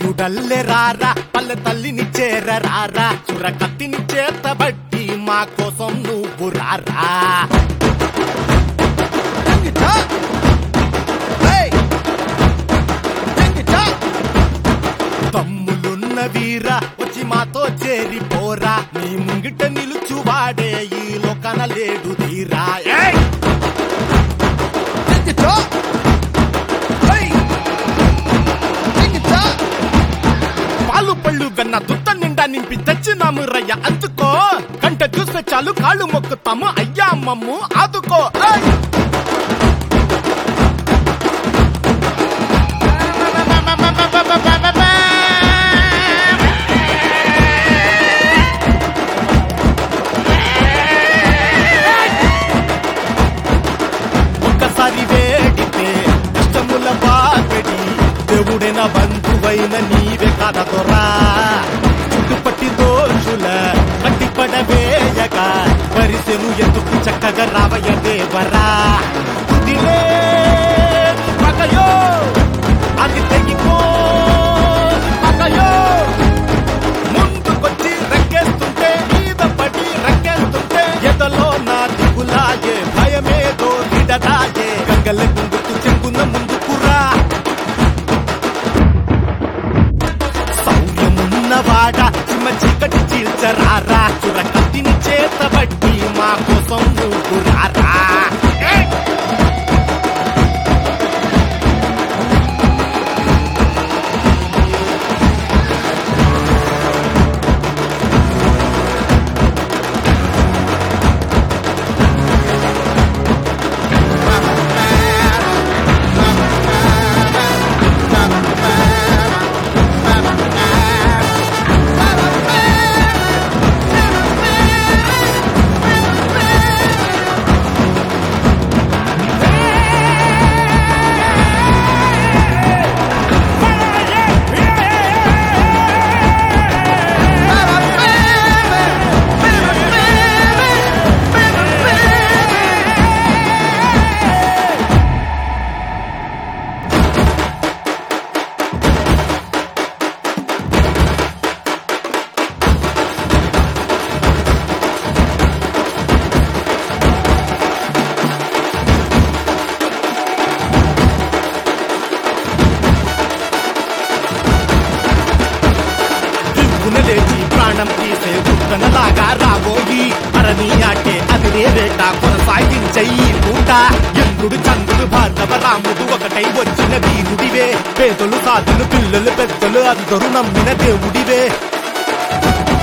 ప్రియుడల్లె రారా పల్లె తల్లిని చేర రారా చుర కత్తిని చేతబట్టి మా కోసం నువ్వు రారా తమ్ములున్న వీరా వచ్చి మాతో చేరిపోరా నీ ముంగిట నిలుచువాడే ఈ లోకన లేడు తీరా ఏయ్! పాలు పళ్ళు వెన్న దుత్త నిండా నింపి తెచ్చినాము రయ్య అందుకో కంట చూస్తే చాలు కాళ్ళు మొక్కుతాము అయ్యా అమ్మమ్ము ఆదుకో ఏయ్! ఒక్కసారి వేడితే కష్టముల బాధడి దేవుడైన బంధువైన నీవే కదతోరా చుట్టుపట్టి దోషుల కట్టిపడవేయగా పరిసెను ఎందుకు చక్కగా రావయ్య దేవరా తుదిలే పగయో అది తెగిపో పగయో ముందుకొచ్చి రెక్కేస్తుంటే మీద పడి రెక్కేస్తుంటే ఎదలో నా దిగులాయే భయమేదో నిడదాయే గంగల ముందుకు చెంగున ముందుకురా సౌర్యమున్నవాడ చిమ్మ చీకటి చీల్చరారా చుర కత్తిని చేతబట్టి మా కోసం నువ్వు రారా ఏయ్! దిక్కున లేచి ప్రాణం తీసే ఉత్తనలాగా రాబోయి అరణి ఆటే అది రేట కొనసాగించయి పూట ఇంద్రుడు చంద్రుడు భార్గవ రాముడు ఒకటై వచ్చిన వీరుడివే పేదలు సాధులు పిల్లలు పెద్దలు అందరూ నమ్మిన దేవుడివే